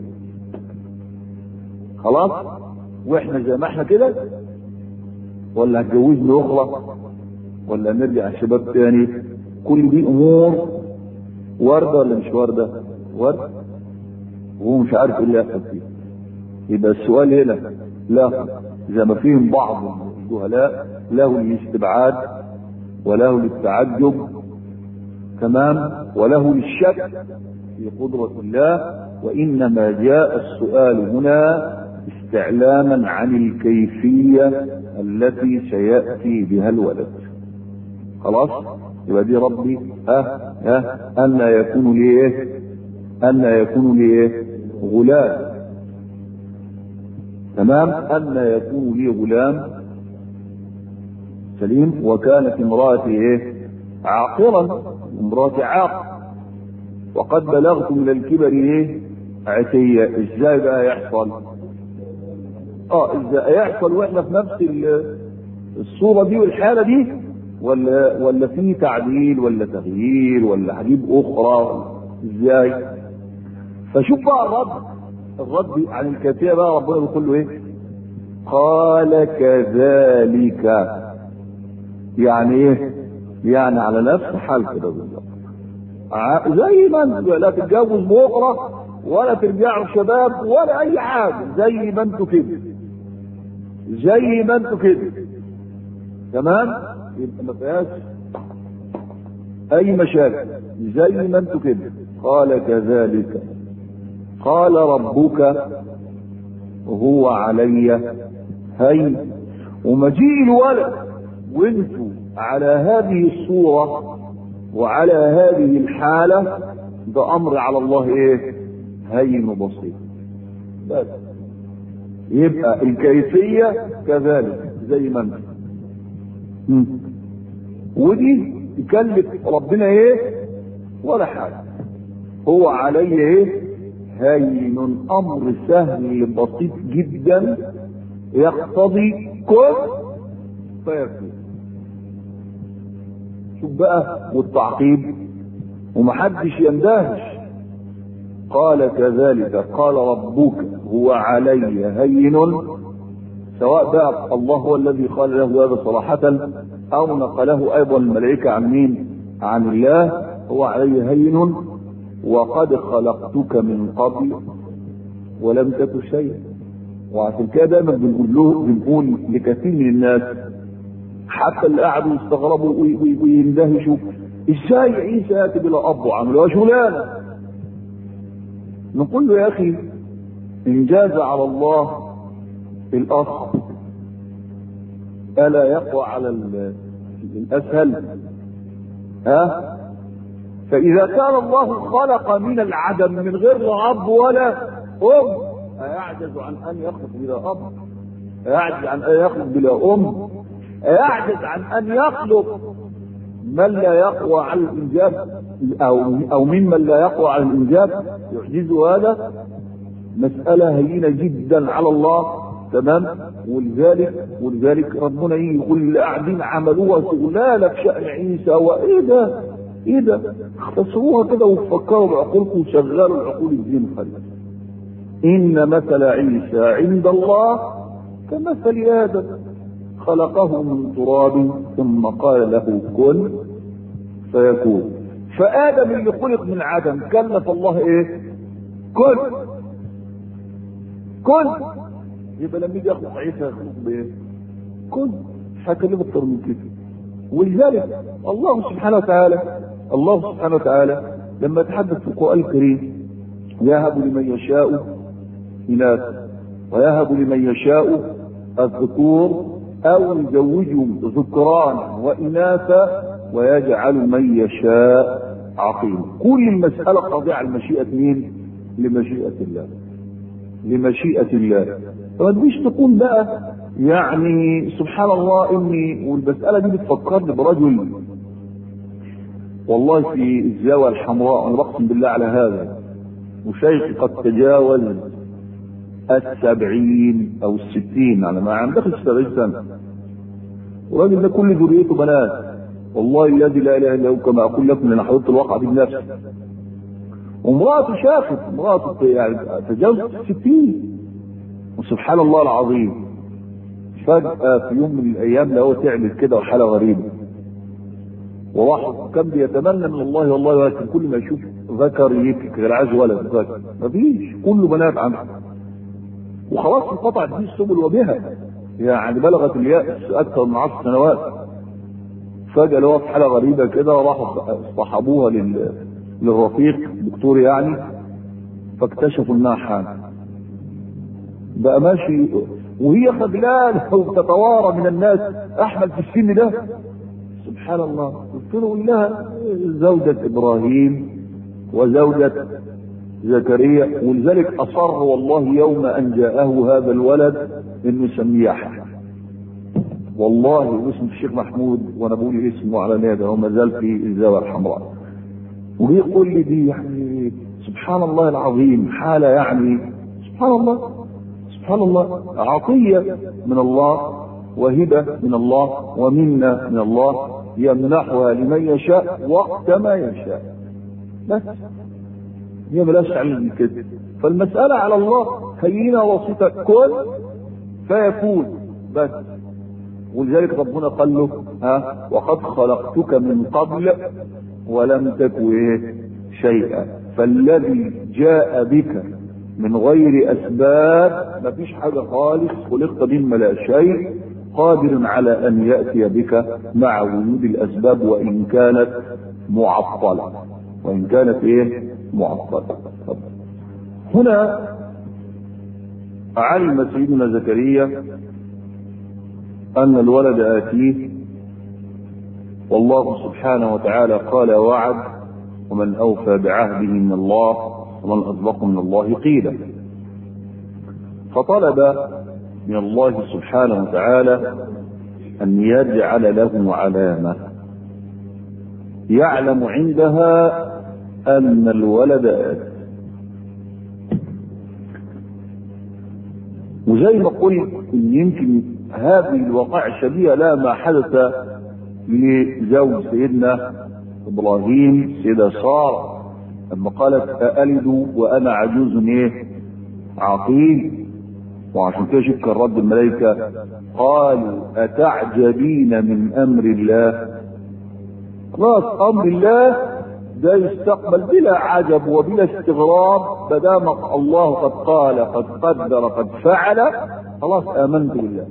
خلاص واحنا زي ما احنا كده ولا هتجوزني اخرى ولا نرجع شباب تاني كل دي امور وارده ولا مش وارده وارده وهو مش عارف ايه اللي يحصل فيه يبقى السؤال هنا لا زي ما فيهم بعض الجهلاء له الاستبعاد وله للتعجب تمام وله للشك في قدرة الله وإنما جاء السؤال هنا استعلاما عن الكيفية التي سيأتي بها الولد خلاص يبقى دي ربي ها ها أن يكون لي إيه أن يكون لي إيه غلام تمام أن يكون لي غلام سليم وكانت امرأتي إيه عاقرا امرأتي عاق وقد بلغت من الكبر إيه عتية إزاي بقى يحصل اه ازاي يحصل واحنا في نفس الصورة دي والحالة دي ولا ولا في تعديل ولا تغيير ولا هجيب اخرى ازاي فشوف بقى الرد الرد عن الكافية بقى ربنا بيقول له ايه قال كذلك يعني ايه يعني على نفس حال كده بالظبط زي ما لا تتجوز بكره ولا ترجعوا شباب ولا اي حاجه زي ما انتوا كده زي ما انتوا كده تمام يبقى ما فيهاش اي مشاكل زي ما انتوا كده قال كذلك قال ربك هو علي هين ومجيء الولد وانتوا على هذه الصورة وعلى هذه الحالة ده امر على الله ايه هين وبسيط بس يبقى الكيفية كذلك زي ما انت ودي تكلف ربنا ايه ولا حاجة هو علي ايه هين امر سهل بسيط جدا يقتضي كن فيكون شوف بقى والتعقيب ومحدش يندهش قال كذلك قال ربك هو علي هين سواء بقى الله هو الذي قال له هذا صراحة او نقله ايضا الملائكة عن مين عن الله هو علي هين وقد خلقتك من قبل ولم تك شيئا وعشان كده دايما بنقول له بنقول لكثير من الناس حتى اللي قعدوا يستغربوا ويندهشوا ازاي عيسى ياتي بلا اب وعملوا شغلانه نقول له يا اخي ان جاز على الله الاخ الا يقوى على الاسهل ها فاذا كان الله خلق من العدم من غير لا اب ولا ام أيعجز عن أن يخلق بلا أب أيعجز عن أن يخلق بلا أم أيعجز عن أن يخلق من لا يقوى على الإنجاب أو أو ممن لا يقوى على الإنجاب يعجز هذا مسألة هينة جدا على الله تمام ولذلك ولذلك ربنا يقول اللي قاعدين عملوها شغلانه في شأن عيسى وايه ده؟ ايه ده؟ اختصروها كده وفكروا بعقولكم وشغلوا العقول الدين خليل إن مثل عيسى عند الله كمثل آدم خلقه من تراب ثم قال له كن فيكون فآدم اللي خلق من عدم كلف الله إيه؟ كن كن يبقى لما يجي يخلق عيسى يخلق بإيه؟ كن هكلمه أكتر من كده ولذلك الله سبحانه وتعالى الله سبحانه وتعالى لما تحدث في القرآن الكريم يهب لمن يشاء إناثا ويهب لمن يشاء الذكور أو يزوجهم ذكرانا وإناثا ويجعل من يشاء عقيما كل المسألة خاضعة لمشيئة مين؟ لمشيئة الله لمشيئة الله فما تجيش تقول بقى يعني سبحان الله اني والمسألة دي بتفكرني برجل والله في الزاوية الحمراء انا بقسم بالله على هذا وشيخ قد تجاوز السبعين او الستين على ما عم دخل السبعين سنة والراجل ده كل ذريته بنات والله الذي لا اله الا هو كما اقول لكم لان حضرت الواقعة دي بنفسي وامرأته شافت امرأته يعني تجاوزت الستين وسبحان الله العظيم فجأة في يوم من الأيام لقوه تعمل كده وحالة غريبة وراح كان بيتمنى من الله والله ولكن كل ما يشوف ذكر يبكي غير عايز ولد ذكر مفيش كله بنات عنده وخلاص انقطعت به السبل وبها يعني بلغت اليأس أكثر من عشر سنوات فجأة لقوها في حالة غريبة كده وراحوا اصطحبوها لل... للرفيق دكتور يعني فاكتشفوا انها حامل بقى ماشي وهي خجلانه وبتتوارى من الناس احمد في السن ده سبحان الله قلت له لها زوجة ابراهيم وزوجة زكريا ولذلك اصر والله يوم ان جاءه هذا الولد انه يسميه يحيى والله واسم الشيخ محمود وانا بقول اسمه على نادى هو ما زال في الزاويه الحمراء ويقول لي دي يعني سبحان الله العظيم حاله يعني سبحان الله سبحان الله عطية من الله وهبة من الله ومنة من الله يمنحها لمن يشاء وقت ما يشاء بس هي بلاش علم كده فالمسألة على الله هينة وسيطة كل فيكون بس ولذلك ربنا قال له ها وقد خلقتك من قبل ولم تك ايه شيئا فالذي جاء بك من غير اسباب ما فيش حاجة خالص خلقت مما لا شيء قادر على ان يأتي بك مع وجود الاسباب وان كانت معطلة وان كانت ايه معطلة هنا علم سيدنا زكريا ان الولد اتيه والله سبحانه وتعالى قال وعد ومن اوفى بعهده من الله ومن اصدق من الله قيلا فطلب من الله سبحانه وتعالى ان يجعل له علامه يعلم عندها ان الولد اتى وزي ما قلت ان يمكن هذه الوقائع شبيهه لا ما حدث لزوج سيدنا ابراهيم سيدة سارة لما قالت أألد وأنا عجوز ايه عقيم وعشان كده شوف كان رد الملائكة قالوا أتعجبين من أمر الله خلاص أمر الله ده يستقبل بلا عجب وبلا استغراب بدام الله قد قال قد قدر قد فعل خلاص آمنت بالله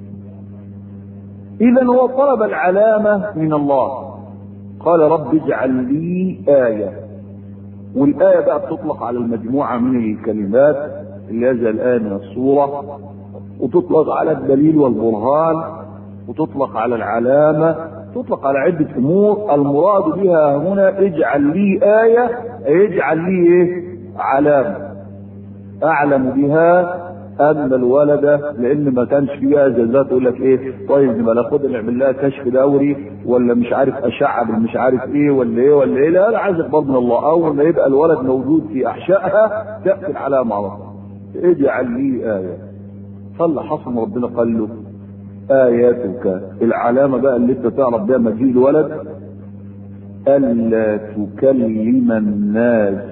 إذا هو طلب العلامة من الله قال رب اجعل لي آية والآية بقى بتطلق على المجموعة من الكلمات اللي هذا الآية من الصورة وتطلق على الدليل والبرهان وتطلق على العلامة تطلق على عدة أمور المراد بها هنا اجعل لي آية اجعل لي إيه؟ علامة أعلم بها ان الولد لان ما كانش فيها اجازات يقول لك ايه طيب نبقى ناخد نعمل لها كشف دوري ولا مش عارف اشعه مش عارف ايه ولا ايه ولا ايه لا لا عايز اخبار من الله اول ما يبقى الولد موجود في احشائها تاتي العلامه على طول اجعل لي ايه فاللي حصل ربنا قال له اياتك العلامه بقى اللي انت تعرف بها مجيء الولد الا تكلم الناس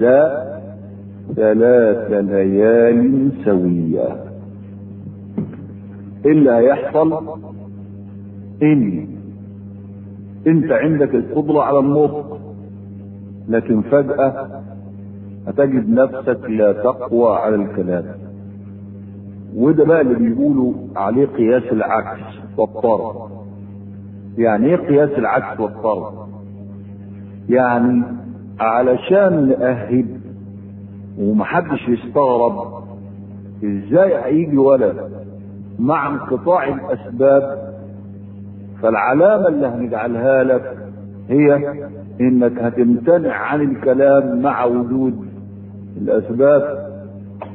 ثلاث ليال سوية اللي هيحصل ان انت عندك القدرة على النطق لكن فجأة هتجد نفسك لا تقوى على الكلام وده بقى اللي بيقولوا عليه قياس العكس والطرد يعني ايه قياس العكس والطرد يعني علشان نأهب ومحدش يستغرب ازاي هيجي ولد مع انقطاع الاسباب فالعلامة اللي هنجعلها لك هي انك هتمتنع عن الكلام مع وجود الاسباب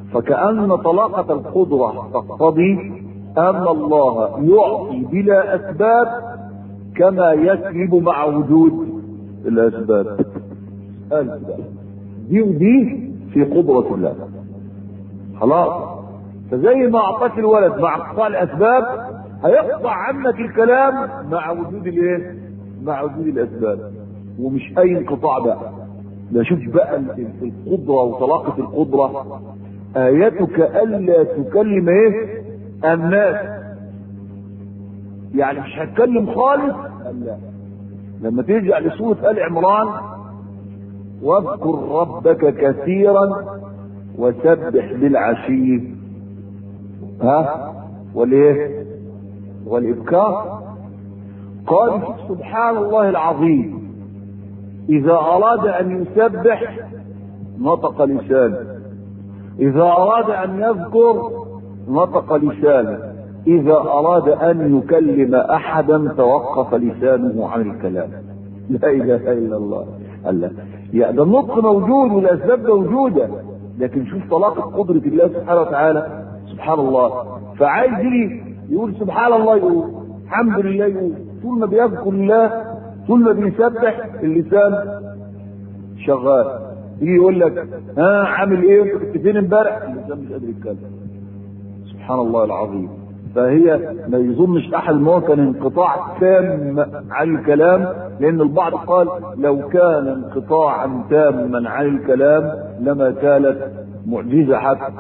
فكأن طلاقة القدرة تقتضي أن الله يعطي بلا أسباب كما يسلب مع وجود الأسباب قال دي ودي في قدرة الله خلاص فزي ما أعطاك الولد مع اقطاع الأسباب هيقطع عنك الكلام مع وجود الايه؟ مع وجود الأسباب ومش أي انقطاع بقى ده شوف بقى القدرة وطلاقة القدرة آيتك ألا تكلم إيه؟ الناس يعني مش هتكلم خالص لا لما ترجع لسورة آل عمران واذكر ربك كثيرا وسبح بالعشي ها والايه والابكار قال سبحان الله العظيم اذا اراد ان يسبح نطق لسانه اذا اراد ان يذكر نطق لسانه اذا اراد ان يكلم احدا توقف لسانه عن الكلام لا اله الا الله الله يعني ده النطق موجود والاسباب موجوده لكن شوف طلاقه قدره الله سبحانه وتعالى سبحان الله فعايز يجي يقول سبحان الله يقول الحمد لله يقول طول ما بيذكر الله طول ما بيسبح اللسان شغال يجي يقول لك ها عامل ايه انت كنت فين امبارح اللسان مش قادر يتكلم سبحان الله العظيم فهي ما يظنش احد ان هو كان انقطاع تام عن الكلام لان البعض قال لو كان انقطاعا تاما عن الكلام لما كانت معجزه حتى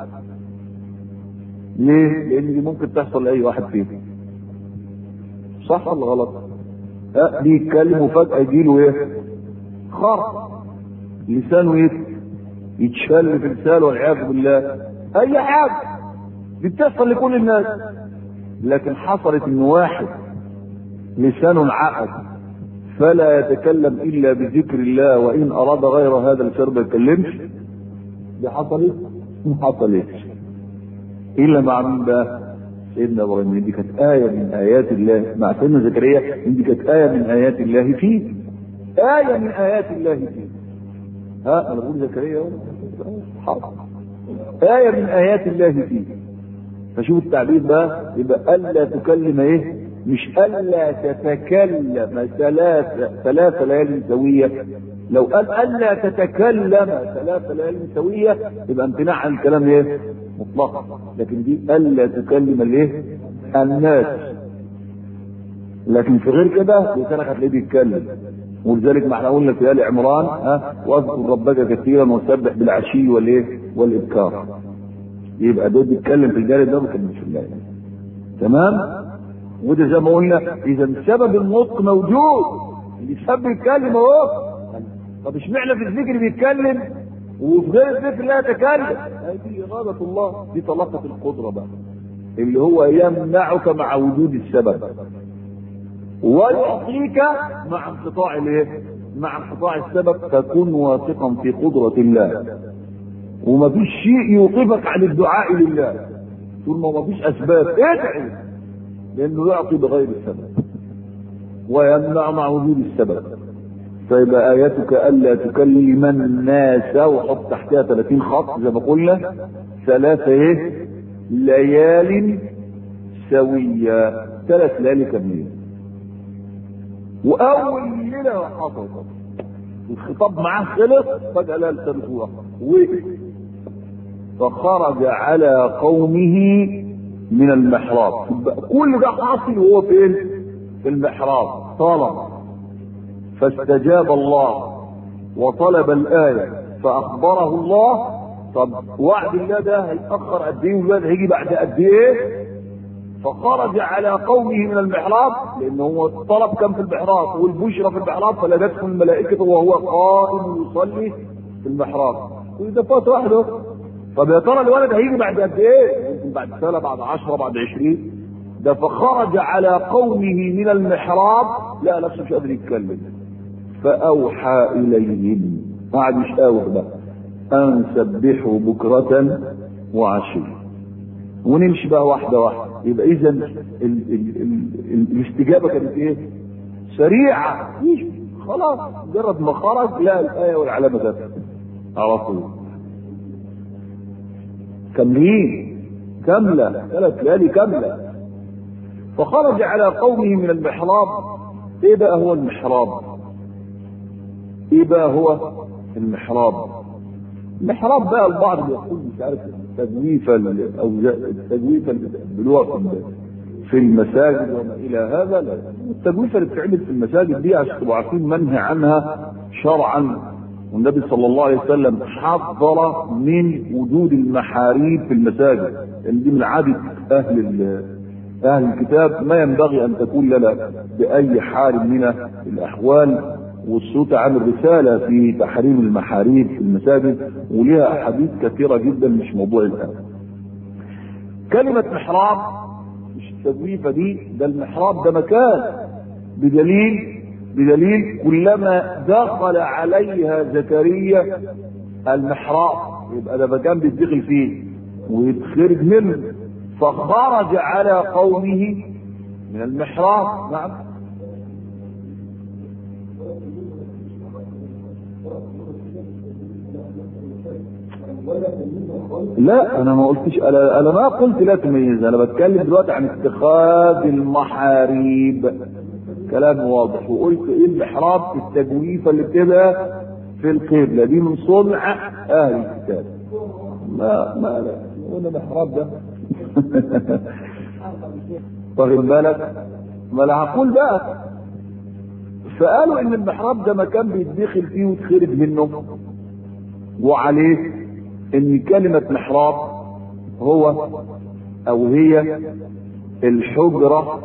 ليه؟ لان دي ممكن تحصل لاي واحد فيهم صح ولا غلط؟ أه بيتكلم وفجاه يجيله ايه؟ خرق لسانه يتشل في لسانه والعياذ بالله اي حاجه دي بتحصل لكل الناس لكن حصلت ان واحد لسانه عقد فلا يتكلم الا بذكر الله وان اراد غير هذا اللسان ما يتكلمش دي حصلت ما حصلتش الا مع مين بقى؟ سيدنا ابراهيم دي كانت ايه من ايات الله مع سيدنا زكريا دي كانت ايه من ايات الله فيه ايه من ايات الله فيه ها انا بقول زكريا حاضر ايه من ايات الله فيه فشوف التعبير بقى يبقى الا تكلم ايه مش الا تتكلم ثلاث ثلاث ليال سويه لو قال الا تتكلم ثلاث ليال سويه يبقى امتناع عن الكلام ايه مطلقا لكن دي الا تكلم الايه الناس لكن في غير كده لسانك هتلاقيه بيتكلم ولذلك ما احنا قلنا في ال عمران ها واذكر ربك كثيرا وسبح بالعشي والايه والابكار يبقى ده بيتكلم في الجانب ده ما بيتكلمش في الله تمام وده زي ما قلنا اذا سبب النطق موجود اللي سبب يتكلم اهو طب اشمعنى في الذكر بيتكلم وفي غير الذكر لا يتكلم هذه اراده الله دي طلاقه القدره بقى اللي هو يمنعك مع وجود السبب ويعطيك مع انقطاع الايه؟ مع انقطاع السبب تكون واثقا في قدره الله وما فيش شيء يوقفك عن الدعاء لله طول ما ما فيش اسباب ادعي لانه يعطي بغير السبب ويمنع مع وجود السبب فيبقى ايتك الا تكلم الناس وحط تحتها 30 خط زي ما قلنا ثلاثة ايه ليال سوية ثلاث ليالي كاملين واول ليلة حصل الخطاب معاه خلص فجأة لا لسانه وقف فخرج على قومه من المحراب كل ده حاصل وهو فين في المحراب طلب فاستجاب الله وطلب الآية فأخبره الله طب وعد الله ده هيتأخر قد إيه والوعد هيجي بعد قد إيه فخرج على قومه من المحراب لأنه هو الطلب كان في المحراب والبشرى في المحراب فلدته الملائكة وهو قائم يصلي في المحراب وإذا فات واحده طب يا ترى الولد هيجي بعد قد ايه؟ يمكن بعد سنه بعد 10 بعد 20 ده فخرج على قومه من المحراب لا نفسه مش قادر يتكلم فاوحى اليهم قعد يشاور بقى ان سبحوا بكره وعشيه ونمشي بقى واحده واحده يبقى اذا ال ال ال ال الاستجابه كانت ايه؟ سريعه خلاص مجرد ما خرج لا الايه والعلامه ده على طول كاملين كاملة ثلاث ليالي كاملة فخرج على قومه من المحراب ايه بقى هو المحراب ايه بقى هو المحراب المحراب بقى البعض بيقول مش عارف التجويفة او التجويفة اللي بيعملوها في المساجد وما الى هذا لا التجويفة اللي بتعمل في المساجد دي عشان تبقوا عارفين منهي عنها شرعا والنبي صلى الله عليه وسلم حذر من وجود المحاريب في المساجد لان دي من عاده اهل اهل الكتاب ما ينبغي ان تكون لنا باي حال من الاحوال والصوت عن الرساله في تحريم المحاريب في المساجد ولها احاديث كثيره جدا مش موضوع الان. كلمه محراب مش التجويفه دي ده المحراب ده مكان بدليل بدليل كلما دخل عليها زكريا المحراب يبقى ده مكان بيدخل فيه ويتخرج منه فخرج على قومه من المحراب نعم لا انا ما قلتش انا, أنا ما قلت لا تميز انا بتكلم دلوقتي عن اتخاذ المحاريب كلام واضح وقلت ايه المحراب التجويفه اللي بتبقى في القبله دي من صنع اهل الكتاب ما ما لا قلنا المحراب ده واخد بالك ما انا هقول بقى فقالوا ان المحراب ده مكان بيتدخل فيه ويتخرج منه وعليه ان كلمة محراب هو او هي الحجرة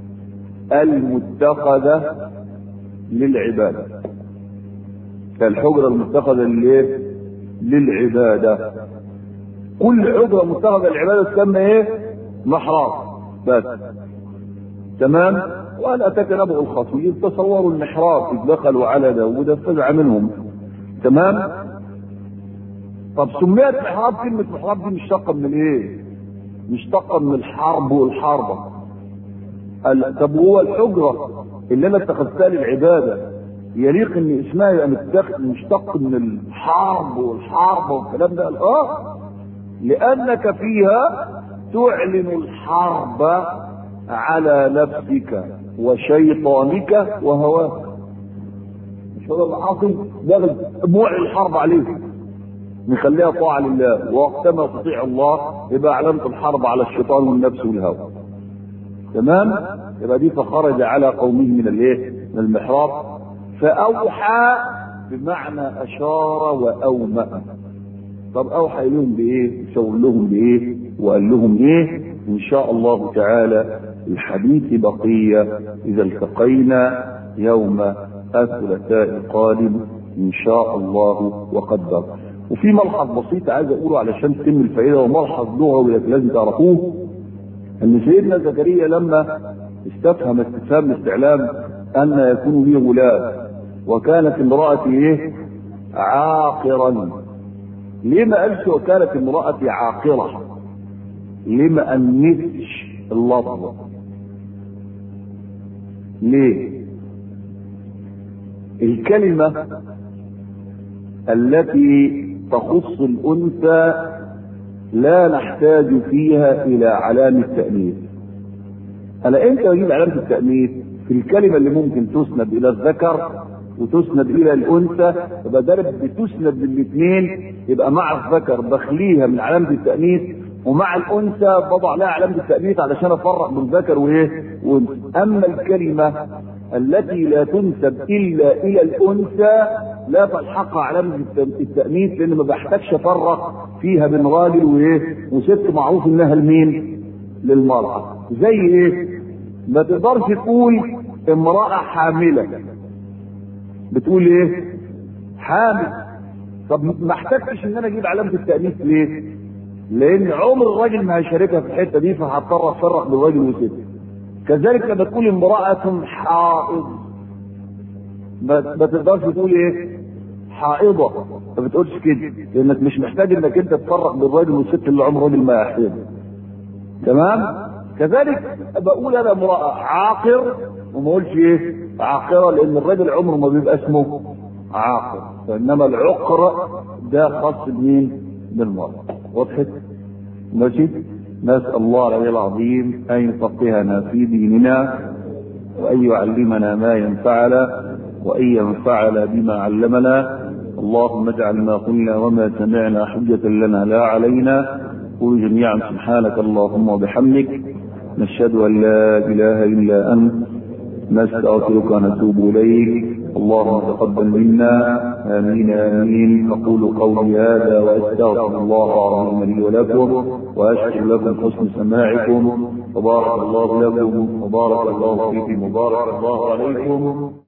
المتخذة للعبادة الحجرة المتخذة للايه للعبادة كل حجرة متخذة للعبادة تسمى ايه محراب بس تمام وهل اتاك نبغ الخطير تصوروا المحراب اذ دخلوا على داود فزع منهم تمام طب سميت محراب كلمة محراب دي مشتقة من الايه؟ مشتقة من الحرب والحربة. طب هو الحجرة اللي انا اتخذتها للعبادة يليق ان اسمها يبقى متاخد مشتق من الحرب والحرب والكلام ده اه لانك فيها تعلن الحرب على نفسك وشيطانك وهواك مش هو العاصي ده معلن الحرب عليك نخليها طاعة لله وقتما تطيع الله يبقى علامة الحرب على الشيطان والنفس والهوى تمام يبقى دي فخرج على قومه من الايه من المحراب فأوحى بمعنى أشار وأومأ طب أوحى لهم بإيه شاور لهم بإيه وقال لهم إيه إن شاء الله تعالى الحديث بقية إذا التقينا يوم الثلاثاء القادم إن شاء الله وقدر وفي ملحظ بسيط عايز اقوله علشان تتم الفائده وملحظ لغوي لكن لازم تعرفوه ان سيدنا زكريا لما استفهم استفهام الاستعلام ان يكون لي غلام وكانت امرأتي ايه عاقرا ليه ما قالش وكانت امرأتي عاقرة ليه ما أنتش اللفظ ليه الكلمة التي تخص الأنثى لا نحتاج فيها إلى علامة تأنيث أنا إمتى أجيب علامة التأنيث في الكلمة اللي ممكن تسند إلى الذكر وتسند إلى الأنثى يبقى ده بتسند للاثنين يبقى مع الذكر بخليها من علامة التأنيث ومع الأنثى بضع لها علامة التأنيث علشان أفرق بين ذكر وإيه؟ وأنثى أما الكلمة التي لا تنسب إلا إلى الأنثى لا تلحقها علامة التأنيث لأن ما بحتاجش أفرق فيها بين راجل وإيه وست معروف إنها لمين؟ للمرأة زي إيه؟ ما تقدرش تقول امرأة حاملة بتقول إيه؟ حامل طب ما احتجتش إن أنا أجيب علامة التأنيث ليه؟ لأن عمر الراجل ما هيشاركها في الحتة دي فهضطر أفرق بين راجل وست كذلك لما تقول امرأة حائض ما تقدرش تقول ايه حائضة ما بتقولش كده لانك مش محتاج انك انت تفرق بين الراجل والست اللي عمر راجل ما يحيض تمام كذلك بقول انا امرأة عاقر وما اقولش ايه عاقرة لان الراجل عمره ما بيبقى اسمه عاقر فانما العقر ده خاص بمين بالمرأة وضحت ماشي نسأل الله العلي العظيم أن يفقهنا في ديننا وأن يعلمنا ما ينفعنا وأن ينفعنا بما علمنا اللهم اجعل ما قلنا وما سمعنا حجة لنا لا علينا قل جميعا سبحانك اللهم وبحمدك نشهد أن لا إله إلا أنت نستغفرك ونتوب إليك اللهم تقبل منا آمين آمين أقول قولي هذا وأستغفر الله العظيم لي ولكم وأشكر لكم حسن سماعكم وبارك الله لكم وبارك الله فيكم وبارك الله عليكم